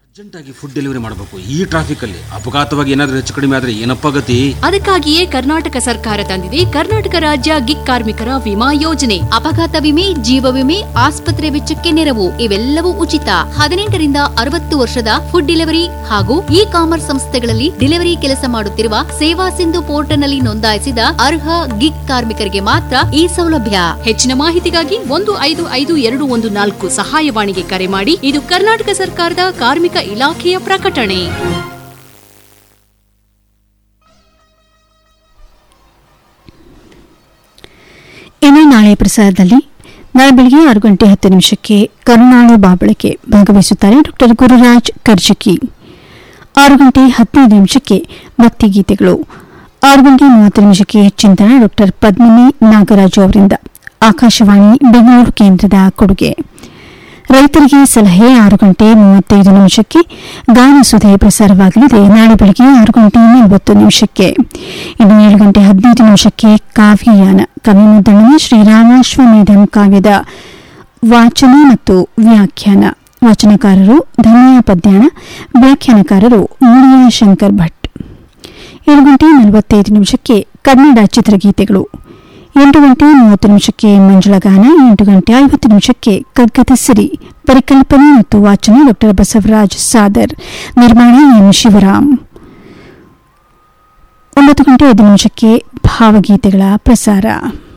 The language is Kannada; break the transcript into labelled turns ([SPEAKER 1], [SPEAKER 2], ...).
[SPEAKER 1] ಅರ್ಜೆಂಟಾಗಿ ಫುಡ್ ಡೆಲಿವರಿ ಮಾಡಬೇಕು ಈ ಟ್ರಾಫಿಕಲ್ಲಿ ಅಪಘಾತವಾಗಿ ಏನಾದರೂ ಹೆಚ್ಚು ಕಡಿಮೆ ಆದರೆ ಏನಪ್ಪ ಗತಿ
[SPEAKER 2] ಅದಕ್ಕಾಗಿಯೇ ಕರ್ನಾಟಕ ಸರ್ಕಾರ ತಂದಿದೆ ಕರ್ನಾಟಕ ರಾಜ್ಯ ಗಿಗ್ ಕಾರ್ಮಿಕರ ವಿಮಾ ಯೋಜನೆ ಅಪಘಾತ ವಿಮೆ ಜೀವ ವಿಮೆ ಆಸ್ಪತ್ರೆ ವೆಚ್ಚಕ್ಕೆ ನೆರವು ಇವೆಲ್ಲವೂ ಉಚಿತ ಹದಿನೆಂಟರಿಂದ ಅರವತ್ತು ವರ್ಷದ ಫುಡ್ ಡೆಲಿವರಿ ಹಾಗೂ ಇ ಕಾಮರ್ಸ್ ಸಂಸ್ಥೆಗಳಲ್ಲಿ ಡೆಲಿವರಿ ಕೆಲಸ ಮಾಡುತ್ತಿರುವ ಸೇವಾ ಸಿಂಧು ಪೋರ್ಟಲ್ನಲ್ಲಿ ನೋಂದಾಯಿಸಿದ ಅರ್ಹ ಗಿಗ್ ಕಾರ್ಮಿಕರಿಗೆ ಮಾತ್ರ ಈ ಸೌಲಭ್ಯ ಹೆಚ್ಚಿನ ಮಾಹಿತಿಗಾಗಿ ಒಂದು ಐದು ಐದು ಎರಡು ಒಂದು ನಾಲ್ಕು ಸಹಾಯವಾಣಿಗೆ ಕರೆ ಮಾಡಿ ಇದು ಕರ್ನಾಟಕ ಸರ್ಕಾರದ ಕಾರ್ಮಿಕ ಇಲಾಖೆಯ ಪ್ರಕಟಣೆ
[SPEAKER 3] ಇನ್ನು ನಾಳೆ ಪ್ರಸಾರದಲ್ಲಿ ನಾಳೆ ಬೆಳಗ್ಗೆ ಆರು ಗಂಟೆ ಹತ್ತು ನಿಮಿಷಕ್ಕೆ ಕರುಣಾಳು ಬಾಬಳಕೆ ಭಾಗವಹಿಸುತ್ತಾರೆ ಡಾಕ್ಟರ್ ಗುರುರಾಜ್ ಕರ್ಜಕಿ ಆರು ಗಂಟೆ ಹದಿನೈದು ನಿಮಿಷಕ್ಕೆ ಭಕ್ತಿಗೀತೆಗಳು ಆರು ಗಂಟೆ ಮೂವತ್ತು ನಿಮಿಷಕ್ಕೆ ಚಿಂತನ ಡಾಕ್ಟರ್ ಪದ್ಮಿನಿ ನಾಗರಾಜು ಅವರಿಂದ ಆಕಾಶವಾಣಿ ಬೆಂಗಳೂರು ಕೇಂದ್ರದ ಕೊಡುಗೆ ರೈತರಿಗೆ ಸಲಹೆ ಆರು ಗಂಟೆ ಮೂವತ್ತೈದು ನಿಮಿಷಕ್ಕೆ ಗಾನಸುಧೆ ಪ್ರಸಾರವಾಗಲಿದೆ ನಾಳೆ ಬೆಳಗ್ಗೆ ಆರು ಗಂಟೆ ನಲವತ್ತು ನಿಮಿಷಕ್ಕೆ ಇನ್ನು ಏಳು ಗಂಟೆ ಹದಿನೈದು ನಿಮಿಷಕ್ಕೆ ಕಾವ್ಯಯಾನ ಕವಿಮುದ್ದಣ್ಣನ ಶ್ರೀರಾಮಾಶ್ವಮೇಧಂ ಕಾವ್ಯದ ವಾಚನ ಮತ್ತು ವ್ಯಾಖ್ಯಾನ ವಾಚನಕಾರರು ಧನ್ಯ ಪದ್ಯಾಣ ವ್ಯಾಖ್ಯಾನಕಾರರು ಮುಳಿಯ ಶಂಕರ್ ಭಟ್ ಏಳು ಗಂಟೆ ನಲವತ್ತೈದು ನಿಮಿಷಕ್ಕೆ ಕನ್ನಡ ಚಿತ್ರಗೀತೆಗಳು ಎಂಟು ಗಂಟೆ ಮೂವತ್ತು ನಿಮಿಷಕ್ಕೆ ಮಂಜುಳಗಾನ ಎಂಟು ಗಂಟೆ ಐವತ್ತು ನಿಮಿಷಕ್ಕೆ ಕಗ್ಗದ ಸಿರಿ ಪರಿಕಲ್ಪನೆ ಮತ್ತು ವಾಚನ ಡಾಕ್ಟರ್ ಬಸವರಾಜ್ ಸಾದರ್ ನಿರ್ಮಾಣ ಎಂ ಶಿವರಾಮ್ ಒಂಬತ್ತು ಗಂಟೆ ಐದು ನಿಮಿಷಕ್ಕೆ ಭಾವಗೀತೆಗಳ ಪ್ರಸಾರ